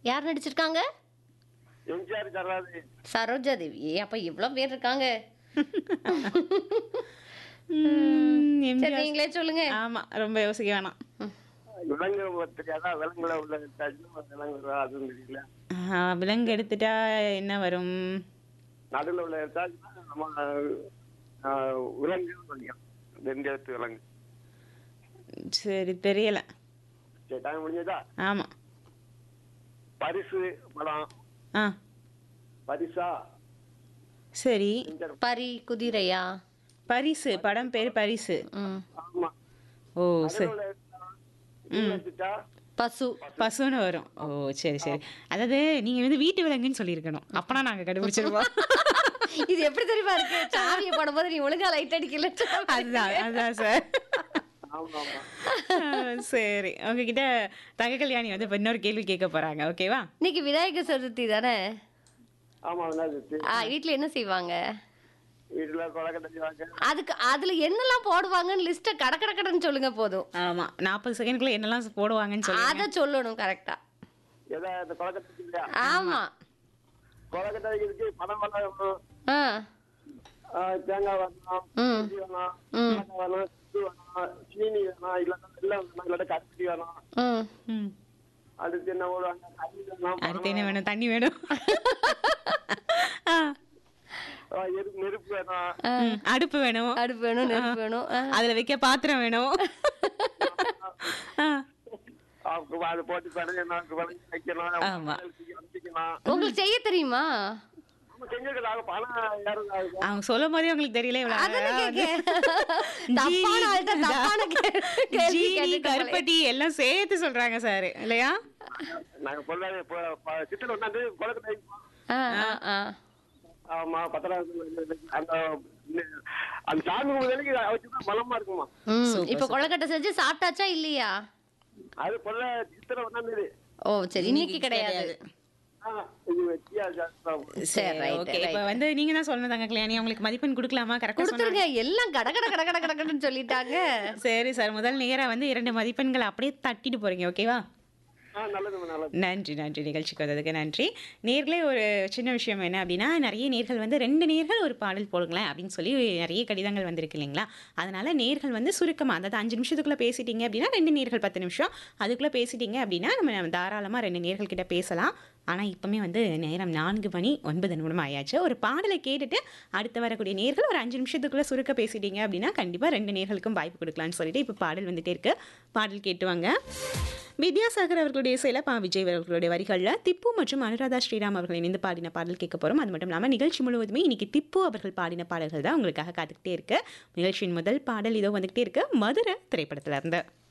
யார் நடிச்சிருக்காங்க எம்ஜிஆர் கருணாநிதி சரோஜா தேவி ஏ அப்ப இவ்வளவு பேர் இருக்காங்க ம், சரி எம்ஜிஆர். நீங்களே சொல்லுங்க ஆமா ரொம்ப யோசிக்க வேணாம் விலங்கு தெரியாதா விலங்குல உள்ள விலங்கு அதுவும் தெரியல ஆ, விலங்கு எடுத்துட்டா என்ன வரும் நடுவில் உள்ள எடுத்தாச்சுன்னா நம்ம ஆ, விலங்கு நினைக்கிறேன் ரெண்டு எழுத்து விலங்கு சரி தெரியல சரி டைம் முடிஞ்சதா ஆமா பரிசு படம் ஆ பரிசா சரி பரி குதிரையா பரிசு படம் பேர் பரிசு ம் ஆமா ஓ சரி நடுவுல எடுத்தா, இதுல எடுத்துட்டா பசு பசுன்னு வரும் ஓ சரி சரி அதாவது நீங்க வந்து வீட்டு விலங்குன்னு சொல்லியிருக்கணும் அப்பனா நாங்க கண்டுபிடிச்சிருவோம் இது எப்படி தெரியுமா இருக்கு சாவியை போடும்போது நீ ஒழுங்கா லைட் அடிக்கல அதுதான் அதுதான் சார் ஆமா ஆமா சரி உங்ககிட்ட தங்க கல்யாணி வந்து இப்ப இன்னொரு கேள்வி கேட்க போறாங்க ஓகேவா இன்னைக்கு விநாயகர் சதுர்த்தி தானே ஆமா விநாயகர் ஆ, வீட்ல என்ன செய்வாங்க வீட்டுல கொலக்கட்டை செய்வாங்க அதுக்கு அதுல என்னெல்லாம் போடுவாங்கன்னு லிஸ்ட்டை கட கட கடன்னு சொல்லுங்க போதும் ஆமா நாற்பது செகண்ட்குள்ள என்னெல்லாம் போடுவாங்கன்னு சொல்லி அத சொல்லணும் கரெக்டா ஏதா இந்த கொலக்கட்டை இல்லையா ஆமா கொலக்கட்டை வைக்கிறதுக்கு பணம் வேணும் ஆ ஆ, தேங்காய் வேணும் ம் இஞ்சி வேணும் ம். ஏலக்காய் வேணும் சுக்கு வேணும் சீனி வேணும் இல்லைன்னா வெள்ளம் வேணும் இல்லாட்டா கருப்பட்டி வேணும் ம் ம். அடுத்து என்ன போடுவாங்க தண்ணி வேணும் அடுத்து என்ன வேணும் தண்ணி வேணும் ஆ, ஆ, எரு- நெருப்பு வேணும் ம், அடுப்பு வேணும் அடுப்பு வேணும் நெருப்பு வேணும் ஆ. அதுல வைக்க பாத்திரம் வேணும் ஆ, அவங்க அது போட்டு பிணையணும் விளங்கி வைக்கணும் ஆமா. வைக்கணும் உங்களுக்கு செய்ய தெரியுமா நம்ம செஞ்சிருக்கிறாங்க பணம் யாரும் ஆகுது. அவங்க சொல்லும் போதே உங்களுக்கு தெரியல இவ்வளவு அதானே அழகா வந்து கேக்க தப்பான ஆள்கிட்ட தப்பான கே- கேள்வி ஜீனி கேட்டுட்டு போலே. கருப்பட்டி எல்லாம் சேர்த்து சொல்றாங்க சார் இல்லையா நாங்க பொருளாதார இப்போ ப- சித்திரை ஒண்ணாந்து கொலக்கட்டை வைப்போம். ஆ, ஆ, ஆ. ஆமா பத்திராவது அந்த அந்த சாமி கும்பிடுறதுக்கு வச்சுதான் பலமா இருக்குமா ம், இப்ப கொழுக்கட்டை செஞ்சு சாப்பிட்டாச்சா இல்லையா அது பொருள சித்திரை ஒண்ணாந்து ஓ சரி இன்னைக்கு கிடையாது இது வச்சியா ஜாஸ்தி சரி சரி ரைட் ஓகே இப்ப வந்து நீங்க தான் சொல்லணும் தங்க கல்யாணி உங்களுக்கு மதிப்பெண் கொடுக்கலாமா கரெக்டா கொடுத்துருங்க எல்லாம் கட கட கட கட கடன்னு சொல்லிட்டாங்க சரி சார் முதல் நேரா வந்து இரண்டு மதிப்பெண்கள் அப்படியே தட்டிட்டு போறீங்க ஓகேவா ஆ நல்லதுமா நல்லது நன்றி நன்றி நிகழ்ச்சிக்கு வந்ததுக்கு நன்றி நேர்களே ஒரு சின்ன விஷயம் என்ன அப்படின்னா நிறைய நேர்கள் வந்து ரெண்டு நேர்கள் ஒரு பாடல் போடுங்களேன் அப்படின்னு சொல்லி நிறைய கடிதங்கள் வந்திருக்கு இல்லைங்களா அதனால நேர்கள் வந்து சுருக்கமாக அதாவது அஞ்சு நிமிஷத்துக்குள்ளே பேசிட்டீங்க அப்படின்னா ரெண்டு நேர்கள் பத்து நிமிஷம் அதுக்குள்ளே பேசிட்டீங்க அப்படின்னா நம்ம தாராளமாக ரெண்டு நேர்கள் கிட்ட பேசலாம் ஆனால் இப்போமே வந்து நேரம் நான்கு மணி ஒன்பது நிமிடம் ஆயாச்சு ஒரு பாடலை கேட்டுட்டு அடுத்து வரக்கூடிய நேர்கள் ஒரு அஞ்சு நிமிஷத்துக்குள்ளே சுருக்க பேசிட்டீங்க அப்படின்னா கண்டிப்பாக ரெண்டு நேர்களுக்கும் வாய்ப்பு கொடுக்கலாம்னு சொல்லிட்டு இப்போ பாடல் வந்துட்டே இருக்கு பாடல் கேட்டுவாங்க வித்யாசாகர் அவர்களுடைய இசையில பா விஜய் அவர்களுடைய வரிகளில் திப்பு மற்றும் அனுராதா ஸ்ரீராம் அவர்கள் இணைந்து பாடின பாடல் கேட்க போகிறோம் அது மட்டும் இல்லாமல் நிகழ்ச்சி முழுவதுமே இன்னைக்கு திப்பு அவர்கள் பாடின பாடல்கள் தான் உங்களுக்காக காத்துக்கிட்டே இருக்கு நிகழ்ச்சியின் முதல் பாடல் இதோ வந்துகிட்டே இருக்கு மதுரை திரைப்படத்துல இருந்து